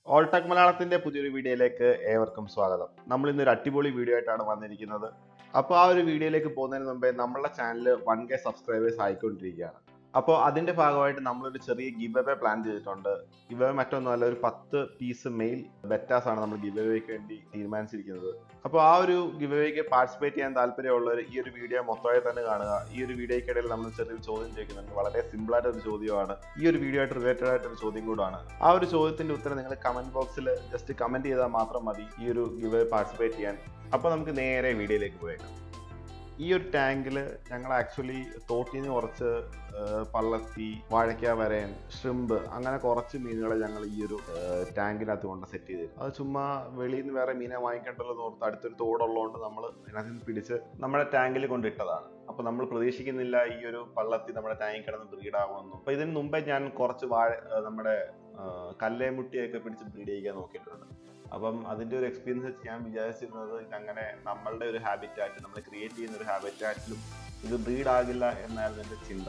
ഓൾടെക് മലയാളത്തിന്റെ പുതിയൊരു വീഡിയോയിലേക്ക് ഏവർക്കും സ്വാഗതം നമ്മൾ ഇന്ന് ഒരു അടിപൊളി വീഡിയോ ആയിട്ടാണ് വന്നിരിക്കുന്നത് അപ്പോൾ ആ ഒരു വീഡിയോയിലേക്ക് പോകുന്നതിന് മുമ്പേ നമ്മളുടെ ചാനൽ വൺ കെ സബ്സ്ക്രൈബേഴ്സ് ആയിക്കൊണ്ടിരിക്കുകയാണ് അപ്പോൾ അതിന്റെ ഭാഗമായിട്ട് നമ്മളൊരു ചെറിയ ഗിവ് അവേ പ്ലാൻ ചെയ്തിട്ടുണ്ട് ഗിവ് അവേ മറ്റൊന്നുമല്ല ഒരു പത്ത് പീസ് മെയിൽ ബെറ്റാസ് ആണ് നമ്മൾ ഗിവ് അവേക്ക് വേണ്ടി തീരുമാനിച്ചിരിക്കുന്നത് അപ്പോൾ ആ ഒരു ഗിവ് അവേക്ക് പാർട്ടിസിപ്പേറ്റ് ചെയ്യാൻ താല്പര്യമുള്ളവർ ഈ ഒരു വീഡിയോ മൊത്തമായി തന്നെ കാണുക ഈ ഒരു വീഡിയോയ്ക്കിടയിൽ നമ്മൾ ചെറിയൊരു ചോദ്യം ചോദിക്കുന്നുണ്ട് വളരെ സിമ്പിൾ ആയിട്ട് ഒരു ചോദ്യമാണ് ഈ ഒരു വീഡിയോ ആയിട്ട് റിലേറ്റഡ് ആയിട്ട് ഒരു ചോദ്യം കൂടാണ് ആ ഒരു ചോദ്യത്തിന്റെ ഉത്തരം നിങ്ങൾ കമന്റ് ബോക്സിൽ ജസ്റ്റ് കമന്റ് ചെയ്താൽ മാത്രം മതി ഈ ഒരു ഗിവ് അവേ പാർട്ടിസിപ്പേറ്റ് ചെയ്യാൻ അപ്പോൾ നമുക്ക് നേരെ വീഡിയോയിലേക്ക് പോയേക്കാം ഈ ഒരു ടാങ്കിൽ ഞങ്ങൾ ആക്ച്വലി തോട്ടിൽ നിന്ന് കുറച്ച് ആ, പള്ളത്തി വാഴയ്ക്ക വരയൻ ഷ്രിമ്പ് അങ്ങനെ കുറച്ച് മീനുകളെ ഞങ്ങൾ ഈ ഒരു ടാങ്കിനകത്ത് കൊണ്ട് സെറ്റ് ചെയ്തിരുന്നു അത് ചുമ്മാ വെളിയിൽ നിന്ന് വേറെ മീനെ വാങ്ങിക്കണ്ടല്ലോ എന്ന് ഓർത്ത് അടുത്തൊരു തോടുള്ളതുകൊണ്ട് നമ്മൾ അതിനകത്ത് നിന്ന് പിടിച്ച് നമ്മുടെ ടാങ്കിൽ കൊണ്ടിട്ടതാണ് അപ്പോൾ നമ്മൾ പ്രതീക്ഷിക്കുന്നില്ല ഈ ഒരു പള്ളത്തി നമ്മുടെ ടാങ്കിൽ കിടന്ന് ബ്രീഡാകുമെന്നും അപ്പോൾ ഇതിന് മുമ്പേ ഞാൻ കുറച്ച് വാഴ ആ, നമ്മുടെ ആ, കല്ലേമുട്ടിയൊക്കെ പിടിച്ച് ബ്രീഡ് ചെയ്യിക്കാൻ നോക്കിയിട്ടുണ്ട് അപ്പം അതിന്റെ ഒരു എക്സ്പീരിയൻസ് വെച്ച് ഞാൻ വിചാരിച്ചിരുന്നത് അങ്ങനെ നമ്മളുടെ ഒരു ഹാബിറ്റാറ്റ് നമ്മൾ ക്രിയേറ്റ് ചെയ്യുന്ന ഒരു ഹാബിറ്റാറ്റിലും ഇത് ബ്രീഡ് ആകില്ല എന്നായിരുന്നു എൻ്റെ ചിന്ത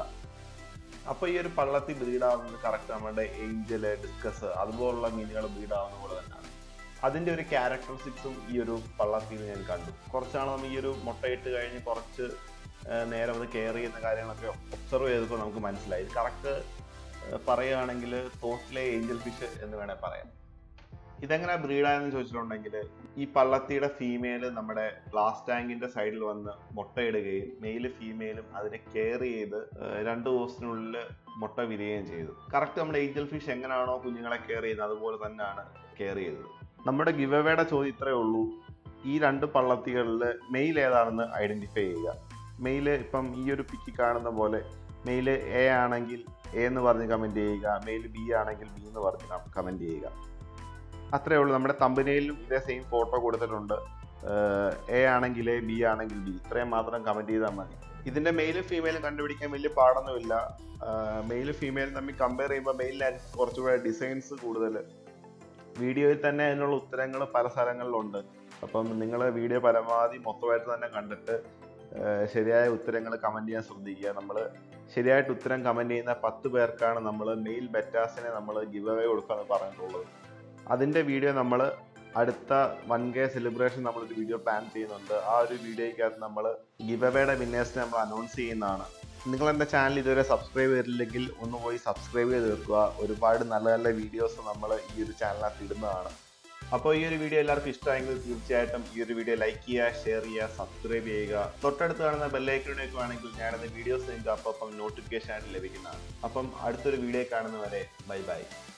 അപ്പോൾ ഈ ഒരു പള്ളത്തി ബ്രീഡ് ആവുന്നത് കറക്റ്റ് നമ്മുടെ ഏഞ്ചല് ഡിസ്കസ് അതുപോലുള്ള മീനുകൾ ബ്രീഡ് ആവുന്ന പോലെ തന്നെയാണ് അതിന്റെ ഒരു ക്യാരക്ടറിസ്റ്റിക്സും ഈ ഒരു പള്ളത്തിൽ ഞാൻ കണ്ടു കുറച്ചാൾ നമ്മൾ ഈ ഒരു മുട്ടയിട്ട് കഴിഞ്ഞ് കുറച്ച് ആ, നേരം അത് കെയർ ചെയ്യുന്ന കാര്യങ്ങളൊക്കെ ഒബ്സർവ് ചെയ്തപ്പോൾ നമുക്ക് മനസ്സിലായി കറക്റ്റ് പറയുകയാണെങ്കിൽ തോട്ടിലെ ഏഞ്ചൽ ഫിഷ് എന്ന് വേണേൽ പറയാം ഇതെങ്ങനെ ബ്രീഡായെന്ന് ചോദിച്ചിട്ടുണ്ടെങ്കിൽ ഈ പള്ളത്തിയുടെ ഫീമെയിൽ നമ്മുടെ ഗ്ലാസ് ടാങ്കിന്റെ സൈഡിൽ വന്ന് മുട്ടയിടുകയും മെയില് ഫീമെയിലും അതിനെ കെയർ ചെയ്ത് ഏർ രണ്ട് ദിവസത്തിനുള്ളിൽ മുട്ട വിരിയുകയും ചെയ്തു കറക്റ്റ് നമ്മുടെ ഏഞ്ചൽ ഫിഷ് എങ്ങനെയാണോ കുഞ്ഞുങ്ങളെ കെയർ ചെയ്യുന്നത് അതുപോലെ തന്നെയാണ് കെയർ ചെയ്തത് നമ്മുടെ ഗിവ് അവയുടെ ചോദ്യം ഇത്രയേ ഉള്ളൂ ഈ രണ്ട് പള്ളത്തികളിൽ മെയിൽ ഏതാണെന്ന് ഐഡന്റിഫൈ ചെയ്യുക മെയില് ഇപ്പം ഈ ഒരു പിക്ക് കാണുന്ന പോലെ മെയില് എ ആണെങ്കിൽ എ എന്ന് പറഞ്ഞ് കമന്റ് ചെയ്യുക മെയിൽ ബി ആണെങ്കിൽ ബി എന്ന് പറഞ്ഞ് കമന്റ് ചെയ്യുക അത്രേ ഉള്ളൂ നമ്മുടെ തമ്പനയിലും ഇതേ സെയിം ഫോട്ടോ കൊടുത്തിട്ടുണ്ട് എ ആണെങ്കിൽ എ ബി ആണെങ്കിൽ ബി ഇത്രയും മാത്രം കമന്റ് ചെയ്താൽ മതി ഇതിന്റെ മെയിലും ഫീമെയിലും കണ്ടുപിടിക്കാൻ വലിയ പാടൊന്നുമില്ല മെയിലും ഫീമെയിലും തമ്മിൽ കമ്പയർ ചെയ്യുമ്പോൾ മെയിലിനായിരിക്കും കുറച്ചുകൂടെ ഡിസൈൻസ് കൂടുതൽ വീഡിയോയിൽ തന്നെ അതിനുള്ള ഉത്തരങ്ങൾ പല സ്ഥലങ്ങളിലുണ്ട് അപ്പം നിങ്ങൾ വീഡിയോ പരമാവധി മൊത്തമായിട്ട് തന്നെ കണ്ടിട്ട് ആ, ശരിയായ ഉത്തരങ്ങൾ കമന്റ് ചെയ്യാൻ ശ്രദ്ധിക്കുക നമ്മൾ ശരിയായിട്ട് ഉത്തരം കമന്റ് ചെയ്യുന്ന പത്ത് പേർക്കാണ് നമ്മൾ മെയിൽ ബെറ്റാസിനെ നമ്മൾ ഗിവ് അവേ കൊടുക്കാന്ന് പറഞ്ഞിട്ടുള്ളത് അതിന്റെ വീഡിയോ നമ്മൾ അടുത്ത വൺ കെ സെലിബ്രേഷൻ നമ്മളൊരു വീഡിയോ പ്ലാൻ ചെയ്യുന്നുണ്ട് ആ ഒരു വീഡിയോയ്ക്കകത്ത് നമ്മൾ ഗിവ് അവയുടെ വിന്നേഴ്സിനെ നമ്മൾ അനൗൺസ് ചെയ്യുന്നതാണ് നിങ്ങൾ എൻ്റെ ചാനൽ ഇതുവരെ സബ്സ്ക്രൈബ് ചെയ്തിട്ടില്ലെങ്കിൽ ഒന്ന് പോയി സബ്സ്ക്രൈബ് ചെയ്ത് വെക്കുക ഒരുപാട് നല്ല നല്ല വീഡിയോസ് നമ്മൾ ഈ ഒരു ചാനലിനകത്ത് ഇടുന്നതാണ് അപ്പോൾ ഈ ഒരു വീഡിയോ എല്ലാവർക്കും ഇഷ്ടമായെങ്കിൽ തീർച്ചയായിട്ടും ഈ ഒരു വീഡിയോ ലൈക്ക് ചെയ്യുക ഷെയർ ചെയ്യുക സബ്സ്ക്രൈബ് ചെയ്യുക തൊട്ടടുത്ത് കാണുന്ന ബെല്ലൈക്കണിലേക്ക് വേണമെങ്കിൽ ഞാനത് വീഡിയോസ് നിങ്ങൾക്ക് അപ്പം നോട്ടിഫിക്കേഷൻ ആയിട്ട് ലഭിക്കുന്നതാണ് അപ്പം അടുത്തൊരു വീഡിയോ കാണുന്നവരെ ബൈ ബൈ